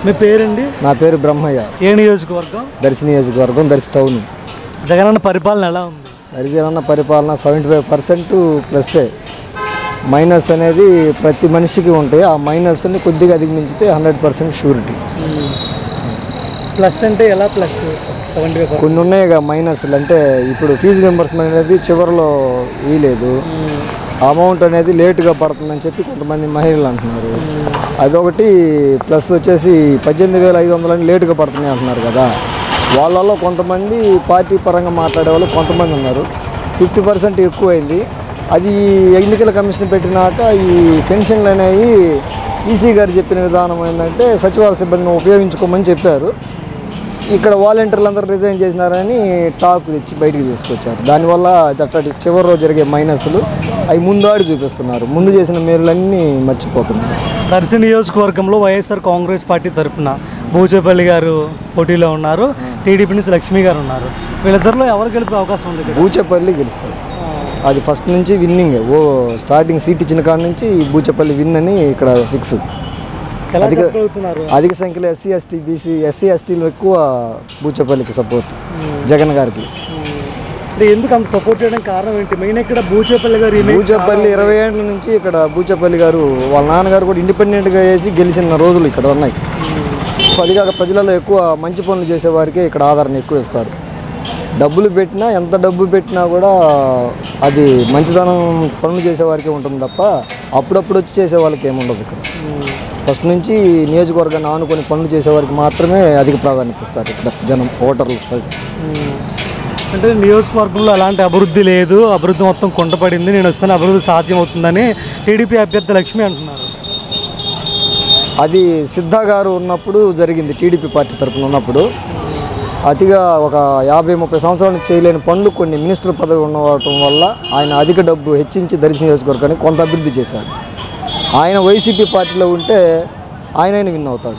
మీ పేరండి నా పేరు బ్రహ్మయ్య ఏ నియోజకవర్గం దర్శి నియోజకవర్గం దర్శి టౌన్ జగనన్న పరిపాలన ఎలా ఉంది దర్శన పరిపాలన సెవెంటీ ఫైవ్ పర్సెంట్ ప్లస్సే మైనస్ అనేది ప్రతి మనిషికి ఉంటాయి ఆ మైనస్ని కొద్దిగా అధిగమించితే హండ్రెడ్ పర్సెంట్ షూరిటీ ప్లస్ అంటే ఎలా ప్లస్ సెవెంటీ ఫైవ్ కొన్ని ఉన్నాయిగా మైనస్లు అంటే ఇప్పుడు ఫీజు రింబర్స్మెంట్ అనేది చివరిలో ఇయలేదు అమౌంట్ అనేది లేటుగా పడుతుందని చెప్పి కొంతమంది మహిళలు అంటున్నారు అదొకటి ప్లస్ వచ్చేసి పద్దెనిమిది వేల ఐదు వందలని లేటుగా పడుతున్నాయి అంటున్నారు కదా వాళ్ళలో కొంతమంది పార్టీ పరంగా మాట్లాడే వాళ్ళు కొంతమంది ఉన్నారు ఫిఫ్టీ పర్సెంట్ ఎక్కువైంది అది ఎన్నికల కమిషన్ పెట్టినాక ఈ పెన్షన్లు అనేవి ఈసీ గారు చెప్పిన విధానం ఏంటంటే సచివాలయ సిబ్బందిని ఉపయోగించుకోమని చెప్పారు ఇక్కడ వాలంటీర్లు అందరూ రిజైన్ చేసినారని టాక్ తెచ్చి బయటికి తీసుకొచ్చారు దానివల్ల అట్టటి చివరిలో జరిగే మైనస్లు అవి ముందాడి చూపిస్తున్నారు ముందు చేసిన మేలులన్నీ మర్చిపోతున్నారు దర్శి నియోజకవర్గంలో వైఎస్ఆర్ కాంగ్రెస్ పార్టీ తరఫున బూచేపల్లి గారు పోటీలో ఉన్నారు టీడీపీ నుంచి లక్ష్మి గారు ఉన్నారు వీళ్ళిద్దరిలో ఎవరు గెలిపే అవకాశం ఉంది ఇక్కడ బూచేపల్లి గెలుస్తాడు అది ఫస్ట్ నుంచి విన్నింగ్ ఓ స్టార్టింగ్ సీట్ ఇచ్చిన కాడ నుంచి ఈ బూచేపల్లి విన్ అని ఇక్కడ ఫిక్స్ ఎలా అధిక- చెప్పగలుగుతున్నారు అధిక సంఖ్యలో ఎస్సీ ఎస్టీ బీసీ ఎస్సీ ఎస్టీలు ఎక్కువ బూచేపల్లికి సపోర్ట్ జగన్ గారికి అంటే ఎందుకు అంత సపోర్ట్ చేయడం కారణం ఏంటి మెయిన్ ఇక్కడ బూచేపల్లి గారు image బూచపల్లి ఇరవై ఏళ్ళ నుంచి ఇక్కడ బూచపల్లి గారు వాళ్ళ నాన్నగారు కూడా ఇండిపెండెంట్గా వేసి గెలిచిన రోజులు ఇక్కడ ఉన్నాయి పదిగా ప్రజలలో ఎక్కువ మంచి పనులు చేసేవారికే ఇక్కడ ఆదరణ ఎక్కువ ఇస్తారు డబ్బులు పెట్టినా ఎంత డబ్బు పెట్టినా కూడా అది మంచితనం పనులు చేసేవారికే ఉంటుంది తప్ప అప్పుడప్పుడు వచ్చి చేసే వాళ్ళకి ఏముండదు ఇక్కడ ఫస్ట్ నుంచి నియోజకవర్గాన్ని ఆనుకొని పనులు చేసేవారికి మాత్రమే అధిక ప్రాధాన్యత ఇస్తారు ఇక్కడ జనం ఓటర్లు పరిస్థితి మ్మ్. అంటే నియోజకవర్గంలో అలాంటి అభివృద్ధి లేదు అభివృద్ధి మొత్తం కుంటపడింది నేను వస్తాను అభివృద్ధి సాధ్యం అవుతుందని టీడీపీ అభ్యర్థి లక్ష్మి అంటున్నారు అది సిద్ధా గారు ఉన్నప్పుడు జరిగింది టీడీపీ పార్టీ తరఫున ఉన్నప్పుడు అతిగా ఒక యాభై ముప్పై సంవత్సరాల నుంచి చేయలేని పనులు కొన్ని మినిస్టర్ పదవి ఉండవటం వల్ల ఆయన అధిక డబ్బు హెచ్చించి దర్శన నియోజకవర్గాన్ని కొంత అభివృద్ధి చేశాడు ఆయన వైసీపీ పార్టీలో ఉంటే ఆయన విన్ అవుతాడు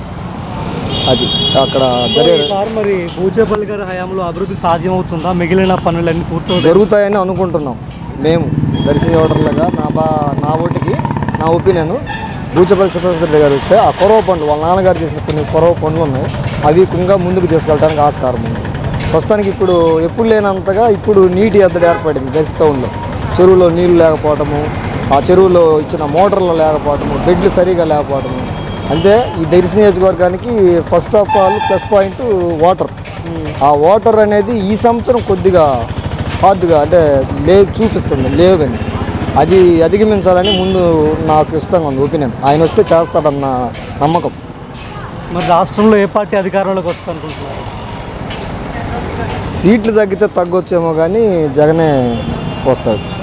అది అక్కడ జరిగే ఈసారి మరి బూచేపల్లి గారి హయాంలో అభివృద్ధి సాధ్యం అవుతుందా మిగిలిన పనులన్నీ పూర్తవుతాయి జరుగుతాయని అనుకుంటున్నాం మేము దర్శన ఓటర్లుగా నా బా నా ఓటుకి నా ఒపీనియన్ బూచపల్లి సుభాష్ గారు వస్తే ఆ కొరవ పనులు వాళ్ళ నాన్నగారు చేసిన కొన్ని కొరవ పనులు ఉన్నాయి అవి కుంగా ముందుకు తీసుకెళ్ళడానికి ఆస్కారం ఉంది ప్రస్తుతానికి ఇప్పుడు ఎప్పుడు లేనంతగా ఇప్పుడు నీటి ఎద్దడి ఏర్పడింది దర్శి టౌన్లో చెరువులో నీళ్లు లేకపోవటము ఆ చెరువులో ఇచ్చిన మోటార్లు లేకపోవటము బెడ్లు సరిగా లేకపోవటము అంతే ఈ దర్శి నియోజకవర్గానికి first of all plus point water ఆ వాటర్ అనేది ఈ సంవత్సరం కొద్దిగా హార్డ్గా అంటే లేవు చూపిస్తుంది లేవని అది అధిగమించాలని ముందు నాకు ఇష్టంగా ఉంది ఒపీనియన్ ఆయన వస్తే చేస్తాడన్న నమ్మకం మరి రాష్ట్రంలో ఏ పార్టీ అధికారంలోకి వస్తా అనుకుంటున్నారు సీట్లు తగ్గితే తగ్గొచ్చేమో కానీ జగనే వస్తాడు